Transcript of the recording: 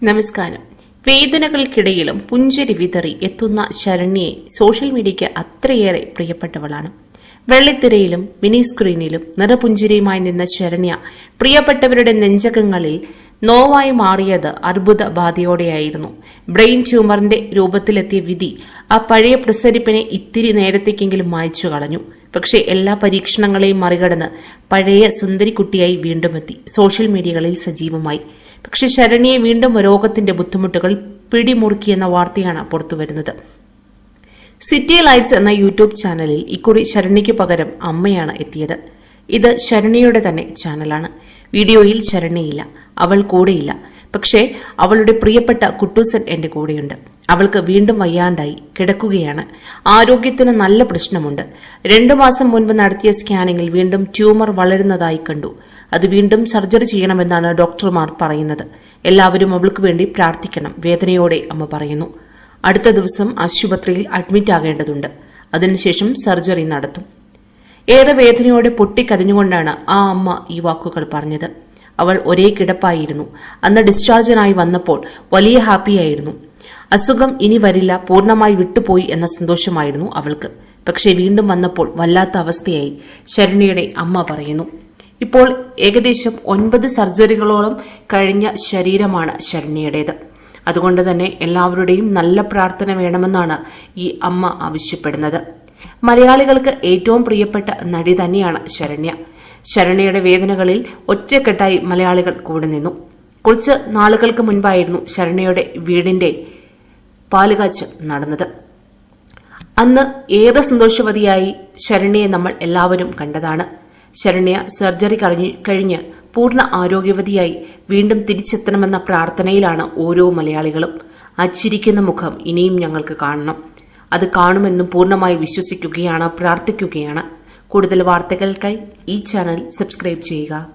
നമസ്കാരം വേദനകൾക്കിടയിലും പുഞ്ചിരി വിതറി എത്തുന്ന ശരണ്യയെ സോഷ്യൽ മീഡിയയ്ക്ക് അത്രയേറെ പ്രിയപ്പെട്ടവളാണ് വെള്ളിത്തിരയിലും മിനി സ്ക്രീനിലും നിറപുഞ്ചിരിയുമായി നിന്ന ശരണ്യ പ്രിയപ്പെട്ടവരുടെ നെഞ്ചകങ്ങളിൽ നോവായി മാറിയത് അർബുദ ബാധയോടെയായിരുന്നു ബ്രെയിൻ ട്യൂമറിന്റെ രൂപത്തിലെത്തിയ വിധി ആ പഴയ പ്രസരിപ്പിനെ ഇത്തിരി നേരത്തേക്കെങ്കിലും മായ്ച്ചു കളഞ്ഞു പക്ഷേ എല്ലാ പരീക്ഷണങ്ങളെയും മറികടന്ന് പഴയ സുന്ദരിക്കുട്ടിയായി വീണ്ടും എത്തി സോഷ്യൽ മീഡിയകളിൽ സജീവമായി പക്ഷെ ശരണ്യെ വീണ്ടും രോഗത്തിന്റെ ബുദ്ധിമുട്ടുകൾ പിടിമുറുക്കിയെന്ന വാർത്തയാണ് പുറത്തുവരുന്നത് സിറ്റി ലൈറ്റ്സ് എന്ന യൂട്യൂബ് ചാനലിൽ ഇക്കുറി ശരണ്യയ്ക്ക് പകരം അമ്മയാണ് എത്തിയത് ഇത് ശരണ്യയുടെ തന്നെ ചാനലാണ് വീഡിയോയിൽ ശരണ്യയില്ല അവൾ കൂടെയില്ല പക്ഷേ അവളുടെ പ്രിയപ്പെട്ട കുട്ടൂസൻ എന്റെ കൂടെയുണ്ട് അവൾക്ക് വീണ്ടും വയ്യാണ്ടായി കിടക്കുകയാണ് ആരോഗ്യത്തിന് നല്ല പ്രശ്നമുണ്ട് രണ്ടു മാസം മുൻപ് നടത്തിയ സ്കാനിങ്ങിൽ വീണ്ടും ട്യൂമർ വളരുന്നതായി കണ്ടു അത് വീണ്ടും സർജറി ചെയ്യണമെന്നാണ് ഡോക്ടർമാർ പറയുന്നത് എല്ലാവരും അവൾക്ക് വേണ്ടി പ്രാർത്ഥിക്കണം വേദനയോടെ അമ്മ പറയുന്നു അടുത്ത ദിവസം ആശുപത്രിയിൽ അഡ്മിറ്റ് ആകേണ്ടതുണ്ട് അതിനുശേഷം സർജറി നടത്തും ഏറെ വേദനയോടെ പൊട്ടിക്കരഞ്ഞുകൊണ്ടാണ് ആ അമ്മ ഈ വാക്കുകൾ പറഞ്ഞത് അവൾ ഒരേ കിടപ്പായിരുന്നു അന്ന് ഡിസ്ചാർജനായി വന്നപ്പോൾ വലിയ ഹാപ്പിയായിരുന്നു അസുഖം ഇനി വരില്ല പൂർണ്ണമായി വിട്ടുപോയി എന്ന സന്തോഷമായിരുന്നു അവൾക്ക് പക്ഷേ വീണ്ടും വന്നപ്പോൾ വല്ലാത്ത അവസ്ഥയായി ശരണ്യയുടെ അമ്മ പറയുന്നു ഇപ്പോൾ ഏകദേശം ഒൻപത് സർജറികളോളം കഴിഞ്ഞ ശരീരമാണ് ശരണ്യയുടേത് അതുകൊണ്ട് തന്നെ എല്ലാവരുടെയും നല്ല പ്രാർത്ഥന വേണമെന്നാണ് ഈ അമ്മ ആവശ്യപ്പെടുന്നത് മലയാളികൾക്ക് ഏറ്റവും പ്രിയപ്പെട്ട നടി തന്നെയാണ് ശരണ്യ ശരണ്യയുടെ വേദനകളിൽ ഒറ്റക്കെട്ടായി മലയാളികൾ കൂടെ നിന്നു കുറച്ച് നാളുകൾക്ക് മുൻപായിരുന്നു ശരണ്യയുടെ വീടിന്റെ പാലുകാച്ച് നടന്നത് അന്ന് ഏറെ സന്തോഷവതിയായി ശരണ്യയെ നമ്മൾ എല്ലാവരും കണ്ടതാണ് ശരണ്യ സർജറി കഴിഞ്ഞ് കഴിഞ്ഞ് പൂർണ്ണ ആരോഗ്യവതിയായി വീണ്ടും തിരിച്ചെത്തണമെന്ന പ്രാർത്ഥനയിലാണ് ഓരോ മലയാളികളും ആ ചിരിക്കുന്ന മുഖം ഇനിയും ഞങ്ങൾക്ക് കാണണം അത് കാണുമെന്നും പൂർണ്ണമായി വിശ്വസിക്കുകയാണ് പ്രാർത്ഥിക്കുകയാണ് കൂടുതൽ വാർത്തകൾക്കായി ഈ ചാനൽ സബ്സ്ക്രൈബ് ചെയ്യുക